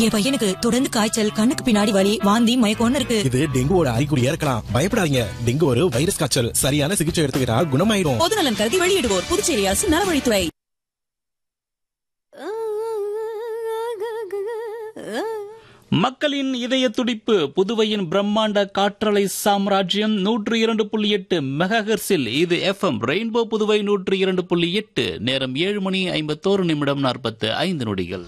என் பையனுக்கு தொடர்ந்து காய்ச்சல் கண்ணுக்கு பின்னாடி வலி வாந்தி மயக்கம்னு இருக்கு இது டெங்குவோட அறிகுறியா இருக்கலாம் பயப்படாதீங்க டெங்கு ஒரு வைரஸ் காய்ச்சல் சரியான சிகிச்சை எடுத்துக்கிட்டா குணமாயிரும் பொதுநலன் கருதி வெளியிடுவோர் புதுச்சேரி அரசு நலவழித்துறை மக்களின் இதய துடிப்பு புதுவையின் பிரம்மாண்ட காற்றலை சாம்ராஜ்யம் நூற்று இரண்டு புள்ளி எட்டு மெகாஹெர்ஸில் இது எஃப்எம் ரெயின்போ புதுவை நூற்று இரண்டு புள்ளி எட்டு நேரம் ஏழு மணி ஐம்பத்தோரு நிமிடம் நாற்பத்து ஐந்து நொடிகள்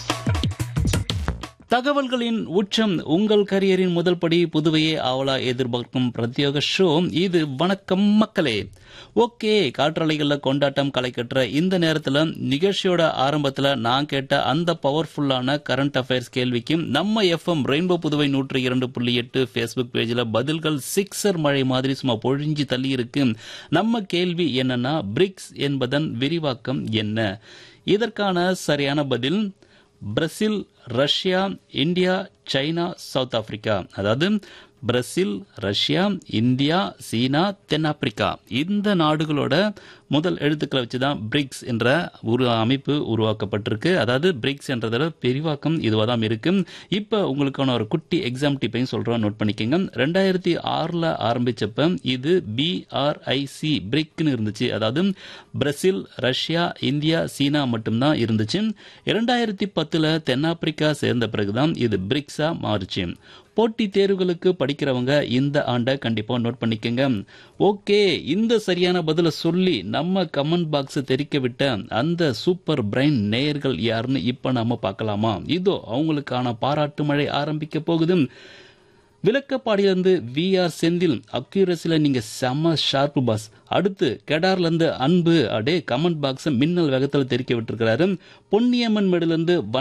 தகவல்களின் உச்சம் உங்கள் கரியரின் முதல் படி புதுவையே ஆவலா எதிர்பார்க்கும் பிரத்யேக ஷோ இது வணக்கம் மக்களே ஓகே காற்றலைகள்ல கொண்டாட்டம் கலைக்கற்ற இந்த நேரத்துல நிகழ்ச்சியோட ஆரம்பத்துல நான் கேட்ட அந்த பவர்ஃபுல்லான கரண்ட் அஃபேர்ஸ் கேள்விக்கும் நம்ம எஃப்எம் ரெயின்போ புதுவை நூற்று இரண்டு புள்ளி எட்டு ஃபேஸ்புக் பேஜ்ல பதில்கள் சிக்ஸர் மழை மாதிரி சும்மா பொழிஞ்சு தள்ளி இருக்கு நம்ம கேள்வி என்னன்னா பிரிக்ஸ் என்பதன் விரிவாக்கம் என்ன இதற்கான சரியான பதில் Brazil Russia India China South Africa அதாவது பிரேசில் ரஷ்யா இந்தியா சீனா தென்னாப்பிரிக்கா இந்த நாடுகளோட முதல் எழுத்துக்களை வச்சு தான் பிரிக்ஸ் என்ற ஒரு அமைப்பு உருவாக்கப்பட்டிருக்கு அதாவது பிரிக்ஸ் என்றதோட பெரிவாக்கம் இதுவாக தான் இருக்கு இப்போ உங்களுக்கான ஒரு குட்டி எக்ஸாம் டிப்பையும் சொல்கிறோம் நோட் பண்ணிக்கோங்க ரெண்டாயிரத்தி ஆறில் ஆரம்பிச்சப்ப இது பிஆர்ஐசி பிரிக்னு இருந்துச்சு அதாவது பிரேசில் ரஷ்யா இந்தியா சீனா மட்டும்தான் இருந்துச்சு இரண்டாயிரத்தி பத்தில் தென்னாப்பிரிக்கா சேர்ந்த பிறகுதான் இது பிரிக்ஸா மாறுச்சு போட்டி தேர்வுகளுக்கு படிக்கிறவங்க இந்த ஆண்டை கண்டிப்பா நோட் பண்ணிக்கோங்க ஓகே இந்த சரியான பதில சொல்லி நம்ம கமெண்ட் பாக்ஸ் தெரிக்க விட்ட அந்த சூப்பர் பிரைன் நேயர்கள் யாருன்னு இப்ப நாம பார்க்கலாமா இதோ அவங்களுக்கான பாராட்டு மழை ஆரம்பிக்க போகுது விளக்கப்பாடியிலிருந்து வி ஆர் செந்தில் அக்யூரஸில் நீங்கள் செம்ம ஷார்ப்பு பாஸ் அடுத்து கெடார்லேருந்து அன்பு அப்படியே கமெண்ட் பாக்ஸை மின்னல் வேகத்தில் தெரிக்க விட்டுருக்கிறாரு பொன்னியம்மன் மேடிலிருந்து